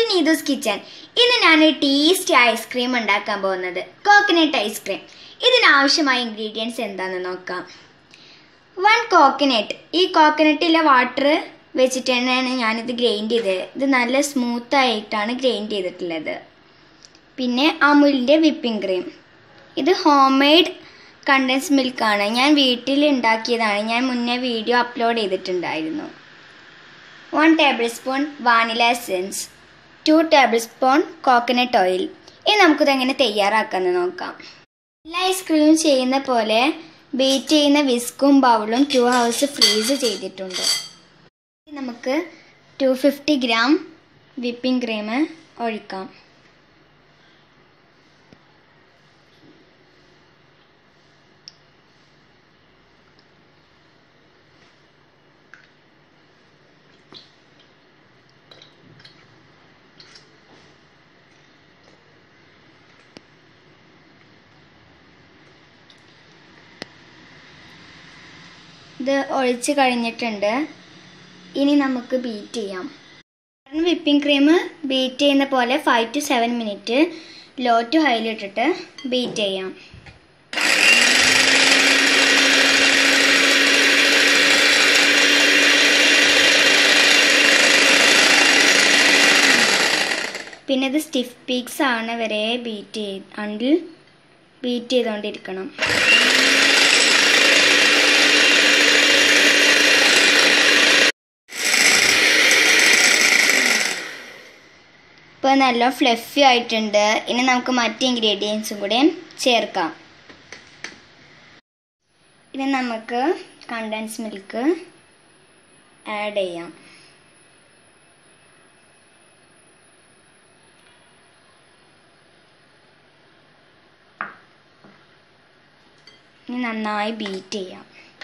നീതൂസ് kitchen ഇന്ന് ഞാൻ tasty ice cream ഉണ്ടാക്കാൻ പോകുന്നത് കോക്കനട്ട് ഐസ്ക്രീം ഇതിനാവശ്യമായ ഇൻഗ്രീഡിയൻസ് എന്താണെന്ന് നോക്കാം വൺ കോക്കനട്ട് ഈ കോക്കനട്ടിലെ വാട്ടർ വെച്ചിട്ട് തന്നെയാണ് ഞാനിത് ഗ്രൈൻഡ് ചെയ്തത് ഇത് നല്ല സ്മൂത്ത് ആയിട്ടാണ് ഗ്രൈൻഡ് ചെയ്തിട്ടുള്ളത് പിന്നെ അമുലിൻ്റെ വിപ്പിംഗ് ക്രീം ഇത് ഹോം മെയ്ഡ് കണ്ടൻസ് മിൽക്കാണ് ഞാൻ വീട്ടിൽ ഉണ്ടാക്കിയതാണ് ഞാൻ മുന്നേ വീഡിയോ അപ്ലോഡ് ചെയ്തിട്ടുണ്ടായിരുന്നു one tablespoon vanilla essence two tablespoon coconut oil ഇനി നമുക്കിത് എങ്ങനെ തയ്യാറാക്കാമെന്ന് നോക്കാം എല്ലാ ഐസ്ക്രീമും ചെയ്യുന്ന പോലെ ബീറ്റ് ചെയ്യുന്ന വിസ്കും ബൗളും ടു ഹവേഴ്സ് ഫ്രീസ് ചെയ്തിട്ടുണ്ട് ഇനി നമുക്ക് two fifty gram whipping cream ഒഴിക്കാം ഇത് ഒഴിച്ച് കഴിഞ്ഞിട്ടുണ്ട് ഇനി നമുക്ക് ബീറ്റ് ചെയ്യാം വിപ്പിംഗ് ക്രീം ബീറ്റ് ചെയ്യുന്ന പോലെ five to seven minute low to ഹൈയിലിട്ടിട്ട് ബീറ്റ് ചെയ്യാം പിന്നെ ഇത് സ്റ്റിഫ് പീക്സ് ആണ് വരെ ബീറ്റ് ചെയ്ത് അണ്ടിൽ ബീറ്റ് ചെയ്തുകൊണ്ടിരിക്കണം ഇപ്പോൾ നല്ല ഫ്ലഫി ആയിട്ടുണ്ട് ഇനി നമുക്ക് മറ്റ് ഇൻഗ്രീഡിയൻസും കൂടെ ചേർക്കാം ഇനി നമുക്ക് കണ്ടൻസ് മിൽക്ക് ആഡ് ചെയ്യാം ഇനി നന്നായി ബീറ്റ് ചെയ്യാം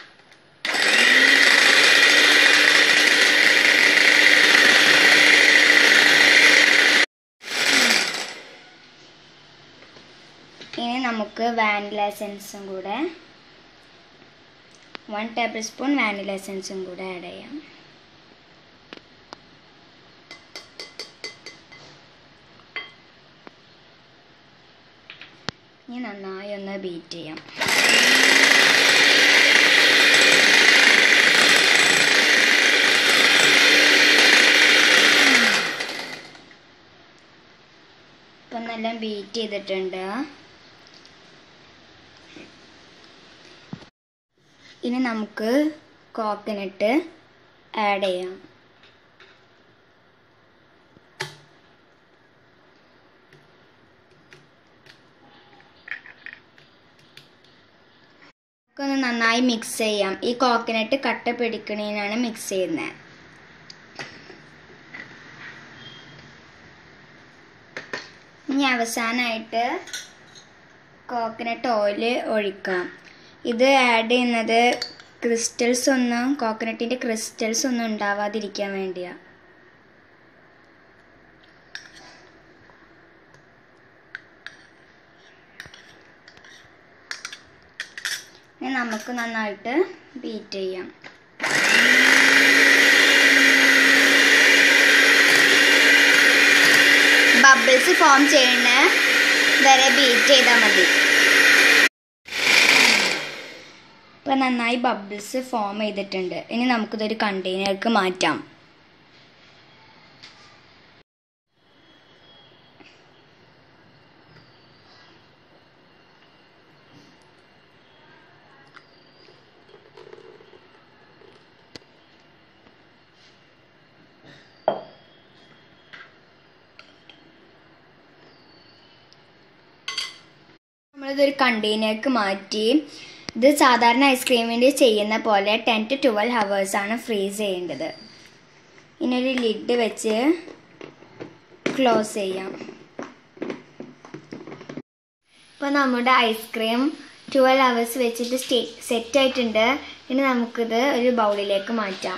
ഇനി നമുക്ക് വാനില എസൻസും കൂടെ വൺ ടേബിൾ സ്പൂൺ വാനില എസൻസും കൂടെ ആഡ് ചെയ്യാം ഇനി നന്നായി ഒന്ന് ബീറ്റ് ചെയ്യാം ഇപ്പം നല്ല ബീറ്റ് ചെയ്തിട്ടുണ്ട് ഇനി നമുക്ക് കോക്കനട്ട് ആഡ് ചെയ്യാം ഒന്ന് നന്നായി മിക്സ് ചെയ്യാം ഈ കോക്കനട്ട് കട്ട പിടിക്കണേനാണ് മിക്സ് ചെയ്യുന്നത് ഇനി അവസാനമായിട്ട് കോക്കനട്ട് ഓയിൽ ഒഴിക്കാം ഇത് ആഡ് ചെയ്യുന്നത് ക്രിസ്റ്റൽസ് ഒന്നും കോക്കനട്ടിൻ്റെ ക്രിസ്റ്റൽസ് ഒന്നും ഉണ്ടാവാതിരിക്കാൻ വേണ്ടിയാണ് ഇനി നമുക്ക് നന്നായിട്ട് ബീറ്റ് ചെയ്യാം ബബിൾസ് ഫോം ചെയ്യുന്ന വരെ ബീറ്റ് ചെയ്താൽ മതി ഇപ്പം നന്നായി ബബിൾസ് ഫോം ചെയ്തിട്ടുണ്ട് ഇനി നമുക്കിതൊരു കണ്ടെയ്നർക്ക് മാറ്റാം നമ്മളിതൊരു കണ്ടെയ്നർക്ക് മാറ്റി ഇത് സാധാരണ ഐസ്ക്രീമിൻ്റെ ചെയ്യുന്ന പോലെ ടെൻ ടു ട്വൽവ് ഹവേഴ്സാണ് ഫ്രീസ് ചെയ്യേണ്ടത് ഇനി ഒരു ലിഡ് വെച്ച് ക്ലോസ് ചെയ്യാം ഇപ്പോൾ നമ്മുടെ ഐസ്ക്രീം ട്വൽവ് ഹവേഴ്സ് വെച്ചിട്ട് സ്റ്റേ സെറ്റ് ആയിട്ടുണ്ട് ഇനി നമുക്കിത് ഒരു ബൗളിലേക്ക് മാറ്റാം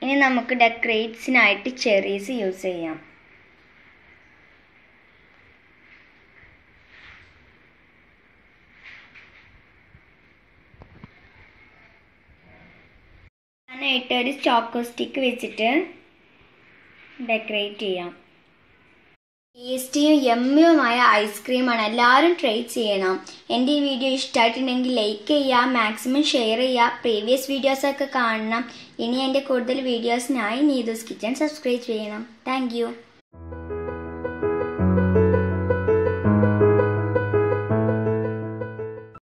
ഇനി നമുക്ക് ഡെക്കറേറ്റ്സിനായിട്ട് ചെറീസ് യൂസ് ചെയ്യാം ഞാനായിട്ട് ഒരു ചോക്കോ സ്റ്റിക്ക് വെച്ചിട്ട് ഡെക്കറേറ്റ് ചെയ്യാം ടേസ്റ്റിയും യമ്മിയുമായ ഐസ്ക്രീമാണ് എല്ലാവരും ട്രൈ ചെയ്യണം എൻ്റെ ഈ വീഡിയോ ഇഷ്ടമായിട്ടുണ്ടെങ്കിൽ ലൈക്ക് ചെയ്യുക മാക്സിമം ഷെയർ ചെയ്യുക പ്രീവിയസ് വീഡിയോസൊക്കെ കാണണം ഇനി എൻ്റെ കൂടുതൽ വീഡിയോസിനായി നീതൂസ് കിച്ചൺ സബ്സ്ക്രൈബ് ചെയ്യണം താങ്ക്